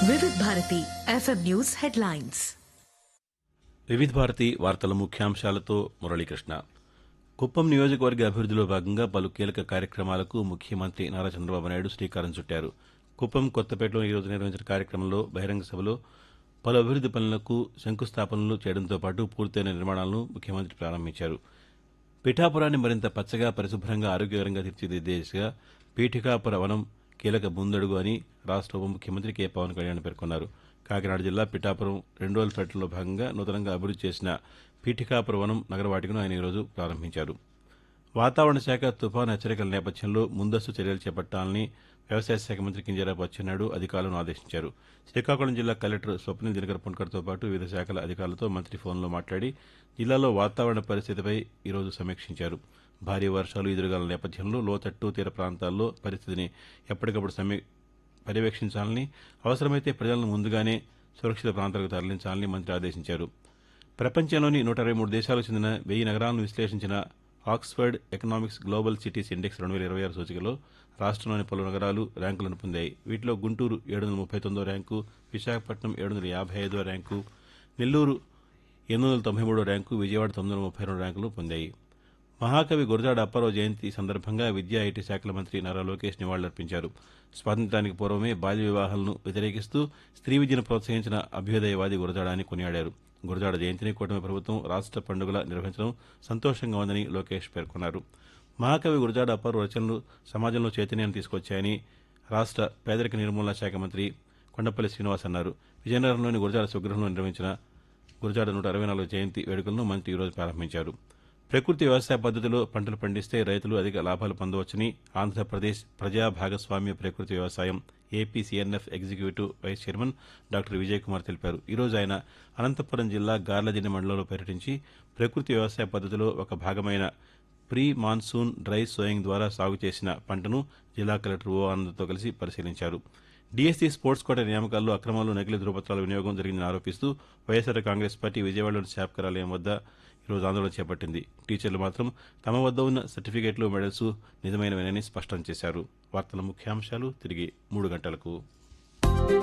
వివిధ Bharati FM news headlines వివిధ భారతి వార్తల ముఖ్యాంశాలతో మురళీకృష్ణ కుప్పం నియోజకవర్గ అభివృద్దిలో భాగంగా పలు కీలక కార్యక్రమాలకు ముఖ్యమంత్రి నారా చంద్రబాబు నాయుడు శ్రీకారం చుట్టారు కుప్పం కొత్తపేటలో ఈరోజు నిర్వహించిన కార్యక్రమంలో బహిరంగ సభలో పలు అభివృద్ది పనులకు శంకుస్థాపనలు చేయడంతో పాటు పూర్తయిన నిర్మాణాలను ముఖ్యమంత్రి ప్రారంభించారు పిఠాపురాన్ని మరింత పచ్చగా పరిశుభ్రంగా ఆరోగ్యకరంగా తీర్చిదిద్దే దిశగా పీఠికాపుర వనం కీలక ముందడుగు అని రాష్ట్ర ఉప ముఖ్యమంత్రి కె పవన్ కళ్యాణ్ పేర్కొన్నారు కాకినాడ జిల్లా పిఠాపురం రెండు రోజుల పర్యటనలో భాగంగా నూతనంగా అభివృద్ది చేసిన పీఠికాపుర వనం నగరవాటికను ఆయన ఈరోజు ప్రారంభించారు వాతావరణ శాఖ తుఫాను హెచ్చరికల నేపథ్యంలో ముందస్తు చర్యలు చేపట్టాలని వ్యవసాయ శాఖ మంత్రి కింజరాపు అచ్చెన్నాయుడు అధికారులను ఆదేశించారు శ్రీకాకుళం జిల్లా కలెక్టర్ స్వప్నిల్ దినకర్ పుణ్కర్తో పాటు వివిధ శాఖల అధికారులతో మంత్రి ఫోన్లో మాట్లాడి జిల్లాలో వాతావరణ పరిస్థితిపై ఈరోజు సమీక్షించారు భారీ వర్షాలు ఎదురుగాల నేపథ్యంలో లోతట్టు తీర ప్రాంతాల్లో పరిస్థితిని ఎప్పటికప్పుడు సమీ పర్యవేక్షించాలని అవసరమైతే ప్రజలను ముందుగానే సురక్షిత ప్రాంతాలకు తరలించాలని మంత్రి ఆదేశించారు ప్రపంచంలోని నూట ఇరవై మూడు దేశాలకు చెందిన వెయ్యి నగరాలను విశ్లేషించిన Oxford economics global cities index రెండు వేల ఇరవై ఆరు సూచికలో రాష్ట్రంలోని పలు నగరాలు ర్యాంకులను పొందాయి వీటిలో గుంటూరు ఏడు వందల ముప్పై తొమ్మిదో ర్యాంకు విశాఖపట్నం ఏడు వందల యాభై ఐదో ర్యాంకు నెల్లూరు ఎనిమిది వందల తొంభై మూడో ర్యాంకు విజయవాడ తొమ్మిది వందల ముప్పై రెండు ర్యాంకులు పొందాయి మహాకవి గురజాడ అప్పారావు జయంతి సందర్భంగా విద్యా ఐటీ శాఖల మంత్రి నారా లోకేష్ నివాళులర్పించారు స్వాతంత్ర్యానికి పూర్వమే బాల్య వివాహాలను వ్యతిరేకిస్తూ స్త్రీ విద్యను ప్రోత్సహించిన అభ్యుదయవాది గురజాడ అని కొనియాడారు గురజాడ జయంతిని కూటమి ప్రభుత్వం రాష్ట్ర పండుగలా నిర్వహించడం సంతోషంగా ఉందని లోకేష్ పేర్కొన్నారు మహాకవి గురజాడ అప్పారావు రచనలు సమాజంలో చైతన్యాన్ని తీసుకొచ్చాయని రాష్ట్ర పేదరిక నిర్మూలన శాఖ మంత్రి కొండపల్లి శ్రీనివాస్ అన్నారు విజయనగరంలోని గురజాడ స్వగృహంలో నిర్వహించిన గురజాడ నూట అరవై నాలుగు జయంతి వేడుకలను మంత్రి ఈరోజు ప్రారంభించారు ప్రకృతి వ్యవసాయ పద్ధతిలో పంటలు పండిస్తే రైతులు అధిక లాభాలు పొందవచ్చని ఆంధ్రప్రదేశ్ ప్రజా భాగస్వామ్య ప్రకృతి వ్యవసాయం APCNF executive vice chairman doctor Vijay Kumar తెలిపారు ఈ రోజు ఆయన అనంతపురం జిల్లా గార్లదిన్నె మండలంలో పర్యటించి ప్రకృతి వ్యవసాయ పద్ధతిలో ఒక భాగమైన ప్రీ మాన్సూన్ డ్రై సోయింగ్ ద్వారా సాగు చేసిన పంటను జిల్లా కలెక్టర్ ఓ ఆనంద్తో కలిసి పరిశీలించారు డీఎస్సీ స్పోర్ట్స్ కోట నియామకాల్లో అక్రమాలు నకిలీ ధృవపత్రాల వినియోగం జరిగిందని ఆరోపిస్తూ వైఎస్సార్ కాంగ్రెస్ పార్టీ విజయవాడలోని శాప్ కార్యాలయం వద్ద ఈరోజు ఆందోళన చేపట్టింది టీచర్లు మాత్రం తమ వద్ద ఉన్న సర్టిఫికేట్లు మెడల్స్ నిజమైనవేనని స్పష్టం చేశారు వార్తల ముఖ్యాంశాలు తిరిగి మూడు గంటలకు